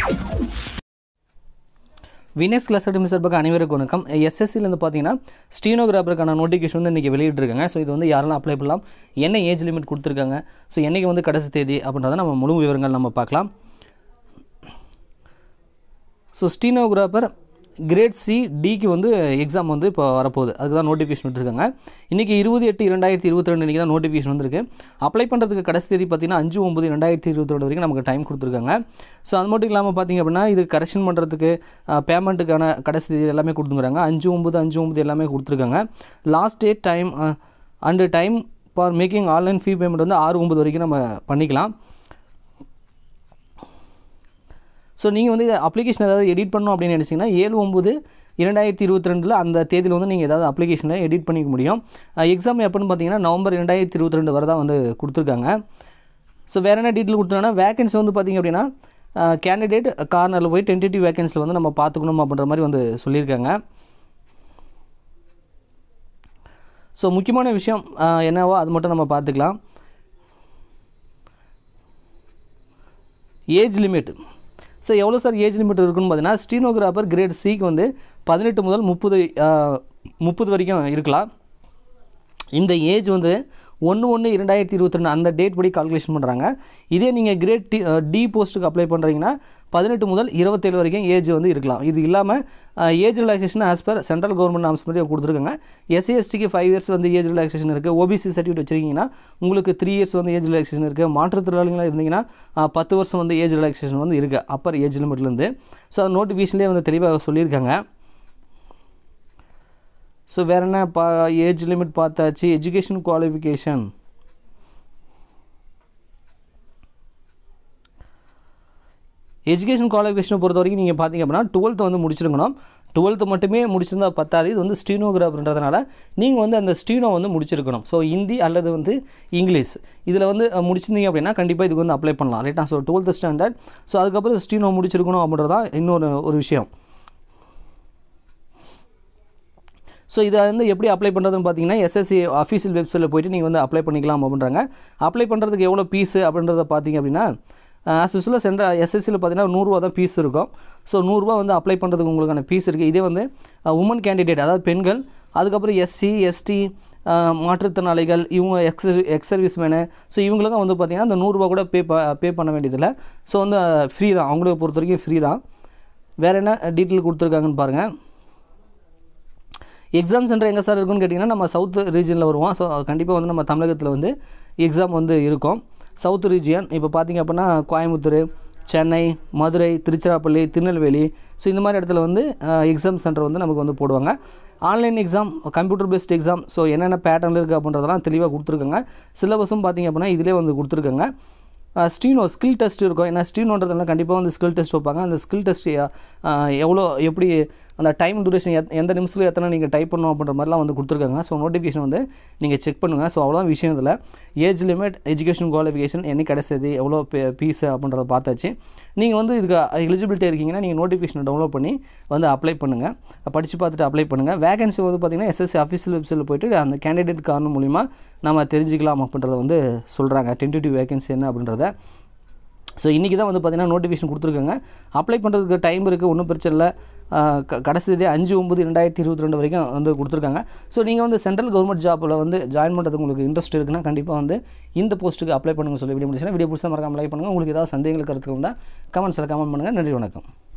வினேஸ் class academy சார்பாக அனைவருக்கும் வணக்கம் எஸ்எஸ்சிலேருந்து பார்த்தீங்கன்னா ஸ்டீனோகிராஃபருக்கான நோட்டிஃபிகேஷன் வந்து இன்றைக்கி வெளியிட்டிருக்காங்க ஸோ இது வந்து யாரெல்லாம் அப்ளை பண்ணலாம் என்ன ஏஜ் லிமிட் கொடுத்துருக்காங்க ஸோ என்றைக்கு வந்து கடைசி தேதி அப்படின்றத நம்ம முழு விவரங்கள் நம்ம பார்க்கலாம் ஸோ ஸ்டீனோகிராஃபர் கிரேட் சி டிக்கு வந்து எக்ஸாம் வந்து இப்போ வரப்போகுது அதுக்கு தான் நோட்டிஃபிகேஷன் விட்டுருக்காங்க இன்றைக்கி இருபது எட்டு இரண்டாயிரத்தி இருபத்தி ரெண்டு இன்றைக்கி தான் நோட்டிஃபிகேஷன் வந்திருக்கு அப்ளை பண்ணுறதுக்கு கடைசி தேதி பார்த்தீங்கன்னா அஞ்சு ஒம்பது ரெண்டாயிரத்தி இருபத்தி ரெண்டு வரைக்கும் நமக்கு டைம் கொடுத்துருக்காங்க ஸோ அது மட்டும் இல்லாமல் பார்த்தீங்க அப்படின்னா இது கரெக்ஷன் பண்ணுறதுக்கு பேமெண்ட்டுக்கான கடைசி தேதி எல்லாமே கொடுத்துருக்காங்க அஞ்சு ஒம்பது அஞ்சு ஒம்பது எல்லாமே கொடுத்துருக்காங்க last date time and time for making online fee payment வந்து ஆறு ஒம்பது வரைக்கும் நம்ம பண்ணிக்கலாம் ஸோ நீங்கள் வந்து அப்ளிகேஷன் ஏதாவது எடிட் பண்ணணும் அப்படின்னு நினச்சிங்கன்னா ஏழு ஒம்பது இரண்டாயிரத்தி இருபத்தி ரெண்டில் அந்த தேதியில் வந்து நீங்கள் ஏதாவது அப்ளிகேஷனில் எடிட் பண்ணிக்க முடியும் எக்ஸாம் எப்போன்னு பார்த்தீங்கன்னா நவம்பர் ரெண்டாயிரத்தி இருபத்தி ரெண்டு வரை தான் வந்து கொடுத்துருக்காங்க ஸோ வேறு என்ன டீட்டெயில் கொடுத்துருக்காங்கன்னா வேகன்சி வந்து பார்த்திங்க அப்படின்னா கேண்டிடேட் கார்னரில் போய் டென்டேட்டிவ் வேகன்சியில் வந்து நம்ம பார்த்துக்கணும் அப்படின்ற மாதிரி வந்து சொல்லியிருக்காங்க ஸோ முக்கியமான விஷயம் என்னவோ அது மட்டும் நம்ம பார்த்துக்கலாம் ஏஜ் லிமிட் ஸோ எவ்வளோ சார் ஏஜ் லிமிட் இருக்குன்னு பார்த்தீங்கன்னா ஸ்டீனோகிராஃபர் கிரேட் சிக்கு வந்து பதினெட்டு முதல் முப்பது முப்பது வரைக்கும் இருக்கலாம் இந்த ஏஜ் வந்து ஒன்று ஒன்று இரண்டாயிரத்தி இருபத்தி ரெண்டு அந்த டேட் படி கால்குலேஷன் பண்ணுறாங்க இதே நீங்கள் கிரேட் டி டி போஸ்ட்டுக்கு அப்ளை பண்ணுறீங்கன்னா பதினெட்டு முதல் இருபத்தேழு வரைக்கும் ஏஜ் வந்து இருக்கலாம் இது இல்லாமல் age relaxation as per central government norms படி கொடுத்துருக்காங்க எஸ்சிஎஸ்டிக்கு ஃபைவ் இயர்ஸ் வந்து ஏஜ் ரிலாக்ஸேஷன் இருக்குது ஓபிசி சர்டிஃபிகேட் வச்சிருக்கீங்கன்னா உங்களுக்கு த்ரீ இயர்ஸ் வந்து ஏஜ் ரிலாக்ஸேஷன் இருக்குது மாற்றுத்திறனாளிகளாக இருந்தீங்கன்னா பத்து வருஷம் வந்து ஏஜ் ரிலாக்ஸேஷன் வந்து இருக்குது அப்பர் ஏஜ் லிமிட்லேருந்து ஸோ அது நோட்டிஃபிகேஷன்லேயே வந்து தெளிவாக சொல்லியிருக்காங்க ஸோ வேறு என்ன பா ஏஜ் லிமிட் பார்த்தாச்சு எஜுகேஷன் குவாலிஃபிகேஷன் எஜுகேஷன் குவாலிஃபிகேஷனை பொறுத்த வரைக்கும் நீங்கள் பார்த்தீங்க அப்படின்னா டுவெல்த்து வந்து முடிச்சிருக்கணும் டுவெல்த்து மட்டுமே முடிச்சிருந்தா பத்தாது இது வந்து ஸ்டீனோகிராஃபர்ன்றதுனால நீங்கள் வந்து அந்த ஸ்டீனோ வந்து முடிச்சிருக்கணும் ஸோ ஹிந்தி அல்லது வந்து இங்கிலீஷ் இதில் வந்து முடிச்சிருந்தீங்க அப்படின்னா கண்டிப்பாக இதுக்கு வந்து அப்ளை பண்ணலாம் ரைட்டா ஸோ டுவெல்த்து ஸ்டாண்டர்ட் ஸோ அதுக்கப்புறம் ஸ்டீனோ முடிச்சிருக்கணும் அப்படின்றதான் இன்னொரு ஒரு விஷயம் ஸோ இதை வந்து எப்படி அப்ளை பண்ணுறதுன்னு பார்த்தீங்கன்னா எஸ்எஸ்சி அஃபீஷியல் வெப்சைட்டில் போய்ட்டு நீங்கள் வந்து அப்ளை பண்ணிக்கலாம் அப்படின்றாங்க அப்ளை பண்ணுறதுக்கு எவ்வளோ ஃபீஸு அப்படின்றத பார்த்தீங்க அப்படின்னா ஆஸ் யூஸ்வலாக சென்ற எஸ்எஸ்சியில் பார்த்தீங்கன்னா நூறுரூவா தான் ஃபீஸ் இருக்கும் ஸோ நூறுரூவா வந்து அப்ளை பண்ணுறதுக்கு உங்களுக்கான ஃபீஸ் இருக்குது இதே வந்து உமன் கேண்டிடேட் அதாவது பெண்கள் அதுக்கப்புறம் எஸ்சி எஸ்டி மாற்றுத்திறனாளிகள் இவங்க ex ex service men so இவங்களுக்கும் வந்து பார்த்திங்கன்னா அந்த நூறுரூவா கூட பே ப பே பண்ண வேண்டியதில்லை ஸோ வந்து ஃப்ரீ தான் அவங்கள பொறுத்த வரைக்கும் ஃப்ரீ தான் வேறு என்ன டீட்டெயில் கொடுத்துருக்காங்கன்னு பாருங்கள் எக்ஸாம் சென்டர் எங்கே சார் இருக்குன்னு கேட்டிங்கன்னா நம்ம சவுத் ரீஜனில் வருவோம் ஸோ கண்டிப்பாக வந்து நம்ம தமிழகத்தில் வந்து எக்ஸாம் வந்து இருக்கும் சவுத் ரீஜியன் இப்போ பார்த்திங்க அப்படின்னா கோயம்புத்தூர் சென்னை மதுரை திருச்சிராப்பள்ளி திருநெல்வேலி ஸோ இந்த மாதிரி இடத்துல வந்து எக்ஸாம் சென்டர் வந்து நமக்கு வந்து போடுவாங்க online exam computer based exam so என்னென்ன பேட்டர்னில் இருக்குது அப்படின்றதெல்லாம் தெளிவாக கொடுத்துருக்காங்க சிலபஸும் பார்த்திங்க அப்படின்னா இதிலே வந்து கொடுத்துருக்காங்க ஸ்டீனோ ஸ்கில் டெஸ்ட் இருக்கும் ஏன்னா ஸ்டீனோன்றதுனால கண்டிப்பாக வந்து ஸ்கில் டெஸ்ட் வைப்பாங்க அந்த ஸ்கில் டெஸ்ட் எவ்வளோ எப்படி அந்த டைம் டூரேஷன் எத் எந்த நிமிஷத்தில் எத்தனை நீங்கள் டைப் பண்ணணும் அப்படின்ற மாதிரிலாம் வந்து கொடுத்துருக்காங்க ஸோ நோட்டிஃபிகேஷன் வந்து நீங்கள் செக் பண்ணுங்கள் ஸோ அவ்வளோதான் விஷயம் இதில் ஏஜ் லிமிட் எஜுகேஷன் குவாலிஃபிகேஷன் என்ன கிடைச்சது எவ்வளோ ஃபீஸு அப்படின்றத பார்த்தாச்சு நீங்கள் வந்து இதுக்கு எலிஜிபிலிட்டி இருக்கீங்கன்னா நீங்கள் நோட்டிஃபிகேஷனை டவுன்லோட் பண்ணி வந்து அப்ளை பண்ணுங்கள் படித்து பார்த்துட்டு அப்ளை பண்ணுங்கள் வேகன்சி வந்து பார்த்திங்கன்னா எஸ்எஸ்சி அஃபீஷியல் வெப்சைட்டில் போய்ட்டு அந்த கேண்டிடேட் காரணம் மூலிமா நம்ம தெரிஞ்சிக்கலாம் அப்படின்றத வந்து சொல்கிறாங்க டென்டேட்டிவ் வேகன்சி என்ன அப்படின்றத ஸோ இன்றைக்கி தான் வந்து பார்த்திங்கன்னா நோட்டிஃபிகேஷன் கொடுத்துருக்காங்க அப்ளை பண்ணுறதுக்கு டைம் இருக்குது ஒன்றும் பிரச்சனை இல்லை கடைசி தேதி அஞ்சு ஒம்பது ரெண்டாயிரத்தி இருபத்தி ரெண்டு வரைக்கும் வந்து கொடுத்துருக்காங்க ஸோ நீங்கள் வந்து சென்ட்ரல் கவர்மெண்ட் ஜாப்பில் வந்து ஜாயின் பண்ணுறதுக்கு உங்களுக்கு இன்ட்ரெஸ்ட் இருக்குன்னா கண்டிப்பாக வந்து இந்த போஸ்ட்டுக்கு அப்ளை பண்ணுங்க சொல்லி வீடியோ முடிச்சுன்னா வீடியோ பிடிச்சா மறக்காம லைக் பண்ணுங்கள் உங்களுக்கு ஏதாவது சந்தேகங்கள் கருத்துக்கள் இருந்தால் கமெண்ட்ஸில் கமெண்ட் பண்ணுங்கள் நன்றி வணக்கம்